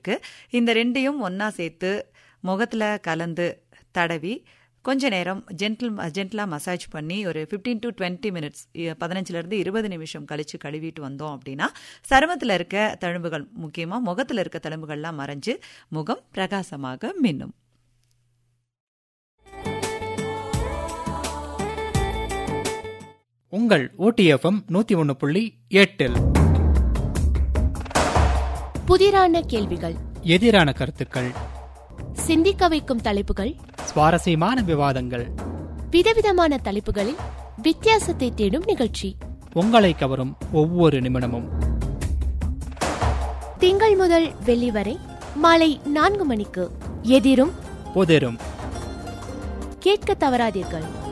இருக்கு இந்த ரெண்டையும் ஒன்றா சேர்த்து முகத்தில் கலந்து தடவி கொஞ்ச நேரம் ஜென்டில் ஜென்டலாக மசாஜ் பண்ணி ஒரு ஃபிஃப்டீன் டு டுவெண்ட்டி மினிட்ஸ் பதினஞ்சுலேருந்து இருபது நிமிஷம் கழித்து கழுவிட்டு வந்தோம் அப்படின்னா சருமத்தில் இருக்க தழும்புகள் முக்கியமாக முகத்தில் இருக்க தழும்புகள்லாம் மறைஞ்சு முகம் பிரகாசமாக மின்னும் உங்கள் ஓடிஎஃப்எம் நூத்தி ஒன்னு புள்ளி எட்டில் புதிரான கேள்விகள் எதிரான கருத்துக்கள் சிந்திக்க வைக்கும் தலைப்புகள் சுவாரஸ்யமான விவாதங்கள் விதவிதமான தலைப்புகளில் வித்தியாசத்தை தேடும் நிகழ்ச்சி உங்களை கவரும் ஒவ்வொரு நிமிடமும் திங்கள் முதல் வெள்ளி வரை மாலை நான்கு மணிக்கு எதிரும் புதிரும் கேட்க தவறாதீர்கள்